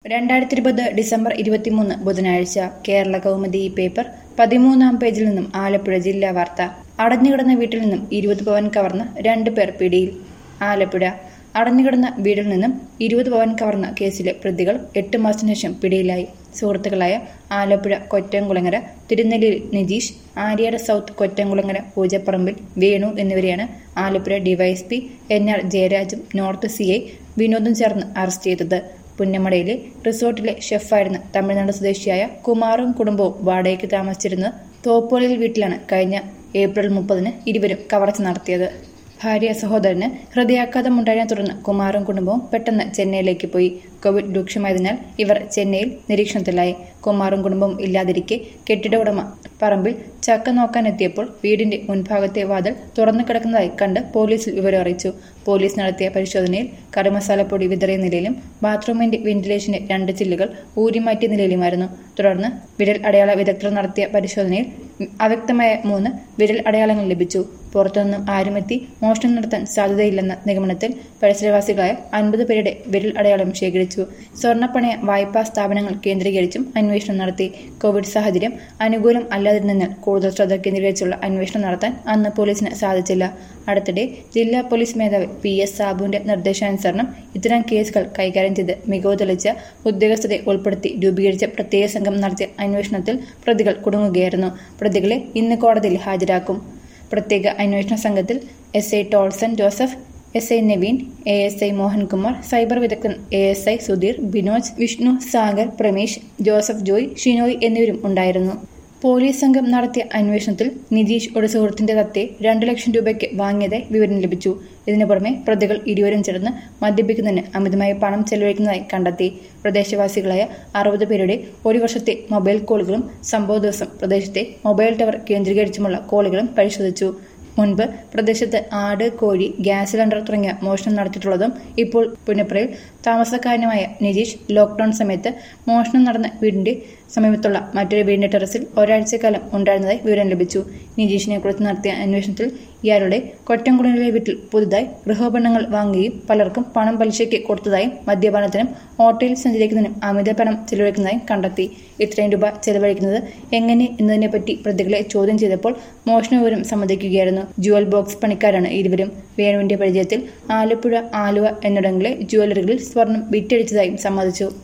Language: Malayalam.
രണ്ടായിരത്തി ഇരുപത് ഡിസംബർ ഇരുപത്തിമൂന്ന് ബുധനാഴ്ച കേരള കൗമുദി ഈ പേപ്പർ പതിമൂന്നാം പേജിൽ നിന്നും ആലപ്പുഴ ജില്ലാ വാർത്ത അടഞ്ഞുകിടന്ന വീട്ടിൽ നിന്നും ഇരുപത് പവൻ കവർന്ന് രണ്ട് പേർ പിടിയിൽ ആലപ്പുഴ അടഞ്ഞുകിടന്ന വീട്ടിൽ നിന്നും ഇരുപത് പവൻ കവർന്ന കേസിലെ പ്രതികൾ എട്ട് മാസത്തിനു ശേഷം പിടിയിലായി സുഹൃത്തുക്കളായ ആലപ്പുഴ കൊറ്റംകുളങ്ങര തിരുനെല്ലിയിൽ നിജീഷ് ആര്യാട് സൗത്ത് കൊറ്റംകുളങ്ങര പൂജപ്പറമ്പിൽ വേണു എന്നിവരെയാണ് ആലപ്പുഴ ഡിവൈഎസ്പി എൻ ആർ ജയരാജും നോർത്ത് സി ഐ വിനോദും ചേർന്ന് അറസ്റ്റ് ചെയ്തത് പുന്നമടയിലെ റിസോർട്ടിലെ ഷെഫായിരുന്ന തമിഴ്നാട് സ്വദേശിയായ കുമാറും കുടുംബവും വാടകയ്ക്ക് താമസിച്ചിരുന്നത് തോപ്പോളിൽ വീട്ടിലാണ് കഴിഞ്ഞ ഏപ്രിൽ മുപ്പതിന് ഇരുവരും കവർച്ച നടത്തിയത് ഭാര്യ സഹോദരന് ഹൃദയാഘാതമുണ്ടായതിനെ തുടർന്ന് കുമാറും കുടുംബവും പെട്ടെന്ന് ചെന്നൈയിലേക്ക് പോയി കോവിഡ് രൂക്ഷമായതിനാൽ ഇവർ ചെന്നൈയിൽ നിരീക്ഷണത്തിലായി കുമാറും കുടുംബവും ഇല്ലാതിരിക്കെ കെട്ടിട ഉടമ പറമ്പിൽ ചക്ക നോക്കാനെത്തിയപ്പോൾ വീടിന്റെ മുൻഭാഗത്തെ വാതിൽ തുറന്നു കിടക്കുന്നതായി കണ്ട് പോലീസിൽ വിവരം അറിയിച്ചു പോലീസ് നടത്തിയ പരിശോധനയിൽ കറിമസാലപ്പൊടി വിതറിയ നിലയിലും ബാത്റൂമിന്റെ വെന്റിലേഷന്റെ രണ്ട് ചില്ലുകൾ ഊരിമാറ്റിയ നിലയിലുമായിരുന്നു തുടർന്ന് വിരൽ അടയാള വിദഗ്ധർ നടത്തിയ പരിശോധനയിൽ അവ്യക്തമായ മൂന്ന് വിരൽ അടയാളങ്ങൾ ലഭിച്ചു പുറത്തുനിന്നും ആരുമെത്തി മോഷണം നടത്താൻ സാധ്യതയില്ലെന്ന നിഗമനത്തിൽ പരിസരവാസികളായ അൻപത് പേരുടെ വിരൽ അടയാളം ശേഖരിച്ചു സ്വർണ്ണപ്പണയ വായ്പാ സ്ഥാപനങ്ങൾ കേന്ദ്രീകരിച്ചും അന്വേഷണം നടത്തി കോവിഡ് സാഹചര്യം അനുകൂലം അല്ലാതിരുന്നതിനാൽ കൂടുതൽ ശ്രദ്ധ കേന്ദ്രീകരിച്ചുള്ള അന്വേഷണം നടത്താൻ അന്ന് പോലീസിന് സാധിച്ചില്ല അടുത്തിടെ ജില്ലാ പോലീസ് മേധാവി പി എസ് സാബുവിന്റെ നിർദ്ദേശാനുസരണം ഇത്തരം കേസുകൾ കൈകാര്യം ചെയ്ത് മികവ് തെളിയിച്ച ഉദ്യോഗസ്ഥരെ ഉൾപ്പെടുത്തി രൂപീകരിച്ച പ്രത്യേക സംഘം നടത്തിയ അന്വേഷണത്തിൽ പ്രതികൾ കുടുങ്ങുകയായിരുന്നു പ്രതികളെ ഇന്ന് കോടതിയിൽ ഹാജരാക്കും പ്രത്യേക അന്വേഷണ സംഘത്തിൽ S I Tolson Joseph S I Naveen A S I Mohankumar cyber വിദഗ്ധൻ A S I Sudheer Binoj Vishnu Sagar Pramesh Joseph Joy Shinoy എന്നിവരും ഉണ്ടായിരുന്നു പോലീസ് സംഘം നടത്തിയ അന്വേഷണത്തിൽ നിതീഷ് ഒരു സുഹൃത്തിന്റെ തത്തെ രണ്ട് ലക്ഷം രൂപയ്ക്ക് വാങ്ങിയതായി വിവരം ലഭിച്ചു ഇതിനു പുറമെ പ്രതികൾ ഇരുവരും ചേർന്ന് മദ്യപിക്കുന്നതിന് അമിതമായി പണം ചെലവഴിക്കുന്നതായി കണ്ടെത്തി പ്രദേശവാസികളായ അറുപത് പേരുടെ ഒരു വർഷത്തെ മൊബൈൽ കോളുകളും സംഭവ ദിവസം പ്രദേശത്തെ മൊബൈൽ ടവർ കേന്ദ്രീകരിച്ചുമുള്ള കോളുകളും പരിശോധിച്ചു മുൻപ് പ്രദേശത്ത് ആട് കോഴി ഗ്യാസ് സിലിണ്ടർ തുടങ്ങിയ മോഷണം നടത്തിയിട്ടുള്ളതും ഇപ്പോൾ പുന്നപ്രയിൽ താമസക്കാരനുമായ നിതീഷ് ലോക്ഡൌൺ സമയത്ത് മോഷണം നടന്ന വീടിന്റെ സമീപത്തുള്ള മറ്റൊരു വീടിന്റെ ടെറസിൽ ഒരാഴ്ചക്കാലം ഉണ്ടായിരുന്നതായി വിവരം ലഭിച്ചു നിതീഷിനെ കുറിച്ച് നടത്തിയ അന്വേഷണത്തിൽ ഇയാളുടെ കൊറ്റംകുളനിലെ വീട്ടിൽ പുതുതായി ഗൃഹോപകരണങ്ങൾ വാങ്ങുകയും പലർക്കും പണം പലിശയ്ക്ക് കൊടുത്തതായും മദ്യപാനത്തിനും ഓട്ടോയിൽ സഞ്ചരിക്കുന്നതിനും അമിത പണം ചെലവഴിക്കുന്നതായും കണ്ടെത്തി ഇത്രയും രൂപ ചെലവഴിക്കുന്നത് എങ്ങനെ എന്നതിനെപ്പറ്റി പ്രതികളെ ചോദ്യം ചെയ്തപ്പോൾ മോഷണ വിവരം സമ്മതിക്കുകയായിരുന്നു ജുവൽ ബോക്സ് പണിക്കാരാണ് ഇരുവരും വേണുവിന്റെ പരിചയത്തിൽ ആലപ്പുഴ ആലുവ എന്നിടങ്ങളിലെ ജുവലറികളിൽ സ്വർണം വിറ്റഴിച്ചതായും സമ്മതിച്ചു